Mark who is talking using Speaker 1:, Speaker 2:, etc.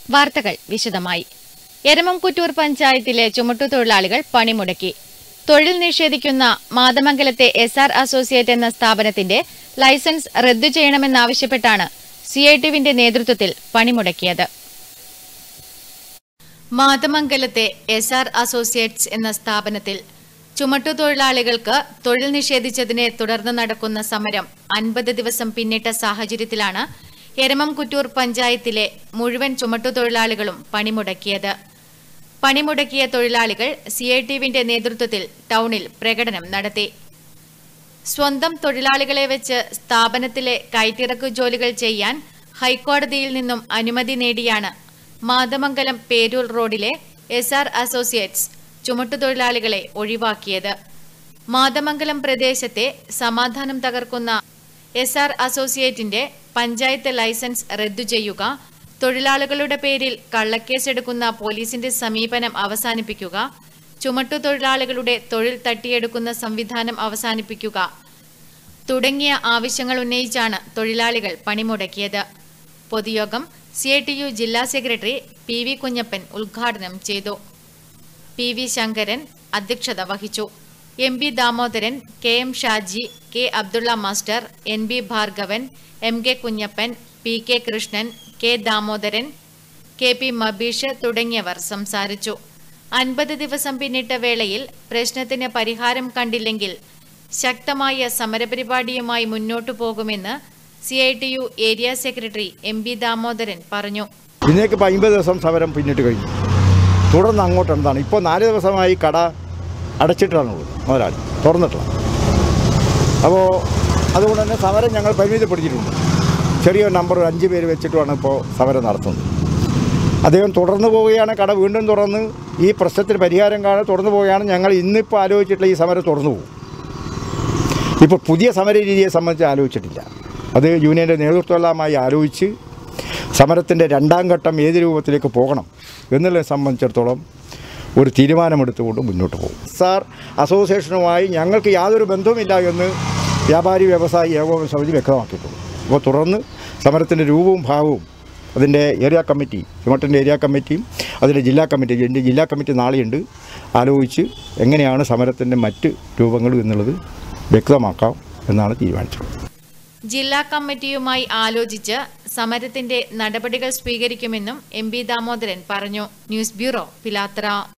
Speaker 1: വാർത്തകൾ വിശദമായി എരമംകുറ്റൂർ പഞ്ചായത്തിലെ ചുമട്ടുതൊഴിലാളികൾ പണിമുടക്കി തൊഴിൽ നിഷേധിക്കുന്ന മാതമംഗലത്തെ എസ് ആർ അസോസിയേറ്റ് എന്ന സ്ഥാപനത്തിന്റെ ലൈസൻസ് റദ്ദു ചെയ്യണമെന്നാവശ്യപ്പെട്ടാണ് സിഐടിവിന്റെ നേതൃത്വത്തിൽ പണിമുടക്കിയത് മാതമംഗലത്തെ എസ് ആർ അസോസിയേറ്റ്സ് എന്ന സ്ഥാപനത്തിൽ ചുമട്ടുതൊഴിലാളികൾക്ക് തൊഴിൽ നിഷേധിച്ചതിനെ തുടർന്ന് നടക്കുന്ന സമരം അൻപത് ദിവസം പിന്നിട്ട സാഹചര്യത്തിലാണ് എരമംകുറ്റൂർ പഞ്ചായത്തിലെ മുഴുവൻ ചുമട്ടുതൊഴിലാളികളും പണിമുടക്കിയത് പണിമുടക്കിയ തൊഴിലാളികൾ സിഐടിവിന്റെ നേതൃത്വത്തിൽ ടൗണിൽ പ്രകടനം നടത്തി സ്വന്തം തൊഴിലാളികളെ വെച്ച് സ്ഥാപനത്തിലെ കയറ്റിറക്കു ജോലികൾ ചെയ്യാൻ ഹൈക്കോടതിയിൽ നിന്നും അനുമതി നേടിയാണ് മാതമംഗലം പേരൂർ റോഡിലെ എസ് ആർ അസോസിയേറ്റ്സ് ചുമട്ടുതൊഴിലാളികളെ ഒഴിവാക്കിയത് മാതമംഗലം പ്രദേശത്തെ സമാധാനം തകർക്കുന്ന എസ് ആർ അസോസിയേറ്റിന്റെ പഞ്ചായത്ത് ലൈസൻസ് റദ്ദു ചെയ്യുക തൊഴിലാളികളുടെ പേരിൽ കള്ളക്കേസെടുക്കുന്ന പോലീസിന്റെ സമീപനം അവസാനിപ്പിക്കുക ചുമട്ടുതൊഴിലാളികളുടെ തൊഴിൽ തട്ടിയെടുക്കുന്ന സംവിധാനം അവസാനിപ്പിക്കുക തുടങ്ങിയ ആവശ്യങ്ങൾ ഉന്നയിച്ചാണ് തൊഴിലാളികൾ പണിമുടക്കിയത് പൊതുയോഗം സി ഐ ടി യു ജില്ലാ സെക്രട്ടറി പി വി കുഞ്ഞപ്പൻ ഉദ്ഘാടനം ചെയ്തു പി വി ശങ്കരൻ അധ്യക്ഷത വഹിച്ചു M B Damodaran K M Shaji K Abdulla master N B Bhargavan M K Kunhappan P K Krishnan K Damodaran K P Mabeesh തുടങ്ങിയവർ സംസാരിച്ചു അൻപത് ദിവസം പിന്നിട്ട വേളയിൽ പ്രശ്നത്തിന് പരിഹാരം കണ്ടില്ലെങ്കിൽ ശക്തമായ സമരപരിപാടിയുമായി മുന്നോട്ടു പോകുമെന്ന് C I T U area secretary M B Damodaran പറഞ്ഞു
Speaker 2: ഇന്നേക്ക് ഇപ്പോൾ അമ്പത് ദിവസം സമരം പിന്നിട്ട് കഴിഞ്ഞു തുടർന്ന് അങ്ങോട്ട് എന്താണ് ഇപ്പോൾ നാല് ദിവസമായി കട അടച്ചിട്ടാണുള്ളത് മുതലാളി തുറന്നിട്ടില്ല അപ്പോൾ അതുകൊണ്ട് തന്നെ സമരം ഞങ്ങൾ പരിമിതപ്പെടുത്തിയിട്ടുണ്ട് ചെറിയ നമ്പർ ഒരു അഞ്ച് പേര് വെച്ചിട്ടുമാണ് ഇപ്പോൾ സമരം നടത്തുന്നത് അദ്ദേഹം തുടർന്നു പോവുകയാണ് കട വീണ്ടും തുറന്ന് ഈ പ്രശ്നത്തിന് പരിഹാരം കാണാൻ തുറന്നു പോവുകയാണ് ഞങ്ങൾ ഇന്നിപ്പോൾ ആലോചിച്ചിട്ടുള്ള ഈ സമരം തുറന്നു പോകും ഇപ്പോൾ പുതിയ സമര രീതിയെ സംബന്ധിച്ച് ആലോചിച്ചിട്ടില്ല അത് യൂണിയൻ്റെ നേതൃത്വമെല്ലാമായി ആലോചിച്ച് സമരത്തിൻ്റെ രണ്ടാം ഘട്ടം ഏത് രൂപത്തിലേക്ക് പോകണം എന്നുള്ളതിനെ സംബന്ധിച്ചിടത്തോളം ഒരു തീരുമാനമെടുത്തുകൊണ്ട് മുന്നോട്ട് പോകും സാർ അസോസിയേഷനുമായി ഞങ്ങൾക്ക് യാതൊരു ബന്ധവുമില്ല എന്ന് വ്യാപാരി വ്യവസായി ഏകോപന സമിതി വ്യക്തമാക്കിയിട്ടുള്ളൂ അപ്പോൾ തുടർന്ന് സമരത്തിൻ്റെ രൂപവും ഭാവവും അതിൻ്റെ ഏരിയ കമ്മിറ്റി ചുമട്ടിൻ്റെ ഏരിയ കമ്മിറ്റിയും അതിൻ്റെ ജില്ലാ കമ്മിറ്റി എൻ്റെ ജില്ലാ കമ്മിറ്റി നാളെയുണ്ട് ആലോചിച്ച് എങ്ങനെയാണ് സമരത്തിൻ്റെ മറ്റ് രൂപങ്ങൾ എന്നുള്ളത് വ്യക്തമാക്കാം എന്നാണ് തീരുമാനിച്ചത്
Speaker 1: ജില്ലാ കമ്മിറ്റിയുമായി ആലോചിച്ച് സമരത്തിന്റെ നടപടികൾ സ്വീകരിക്കുമെന്നും എം ബി ദാമോദരൻ പറഞ്ഞു ന്യൂസ് ബ്യൂറോ പിലാത്ര